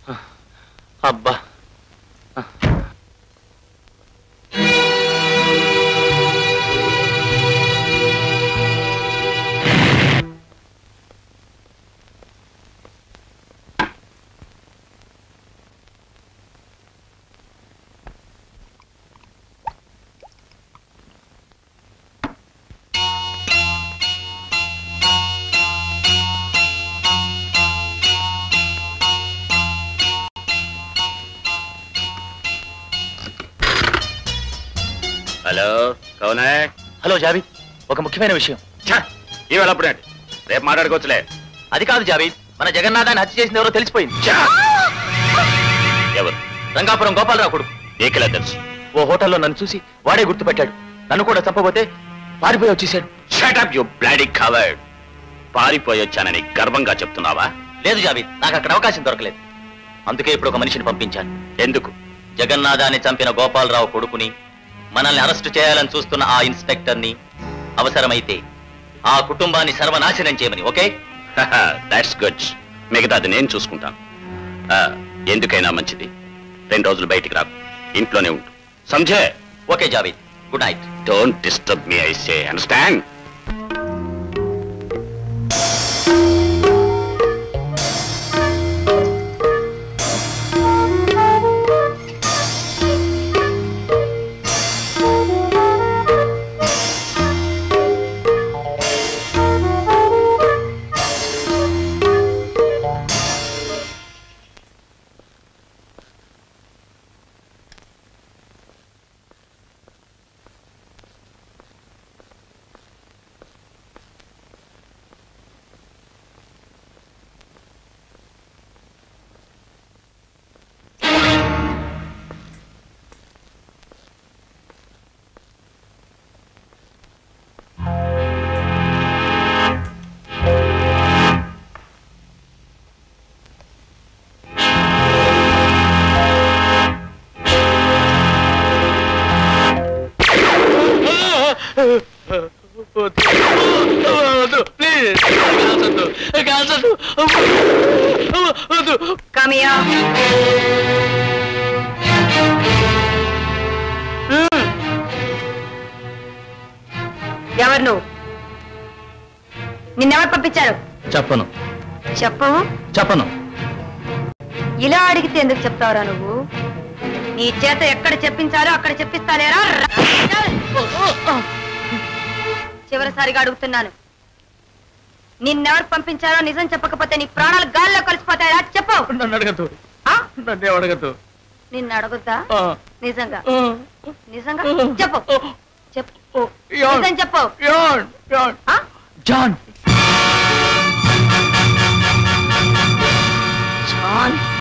అబ్బా hello కౌనే hello Javed ఒక ముఖ్యమైన విషయం ఈవేళ అప్పుడేంటి రేపు మాట్లాడుకోవచ్చులే అది కాదు జావీద్ మన జగన్నాథాన్ని హత్య చేసింది ఎవరో తెలిసిపోయింది ఎవరు రంగాపురం గోపాలరావు కొడుకు నీకెలా తెలుసు ఓ హోటల్లో నన్ను చూసి వాడే గుర్తుపెట్టాడు నన్ను కూడా చంపబోతే పారిపోయి వచ్చేసాడు షటప్ యు బ్లాడీ కవర్డ్ పారిపోయి వచ్చానని గర్వంగా చెప్తున్నావా లేదు జావీద్ నాకు అక్కడ అవకాశం దొరకలేదు అందుకే ఇప్పుడు ఒక మనిషిని పంపించాను ఎందుకు జగన్నాథాన్ని చంపిన గోపాలరావు కొడుకుని మనల్ని అరెస్టు చేయాలని చూస్తున్న ఆ ఇన్స్పెక్టర్ని అవసరమైతే ఆ కుటుంబాన్ని సర్వనాశనం చేయమని ఓకే దాట్స్ గుడ్ మిగతాది నేను చూసుకుంటాను ఆ, ఎందుకైనా మంచిది రెండు రోజులు బయటికి రాకు ఇంట్లోనే ఉంటు Sanjay okay Javed good night don't disturb me I say understand కామియా మ్మ్. ఎవరు నువ్వు నిన్నెవరు పంపించారు చెప్పను చెప్పవు చెప్పను ఇలా అడిగితే ఎందుకు చెప్తావురా నువ్వు నీ చేత ఎక్కడ చెప్పించాలో అక్కడ చెప్పిస్తానేరా చివరిసారిగా అడుగుతున్నాను నిన్నెవరు పంపించారో నిజం చెప్పకపోతే నీ ప్రాణాలు గాల్లో కలిసిపోతాయా చెప్పు నన్ను అడగద్దు ఆ? నన్నే అడగద్దు నిన్ను అడుగుతా నిజంగా నిజంగా చెప్పు చెప్పు యాన్. నిజం చెప్పు ఆ? John John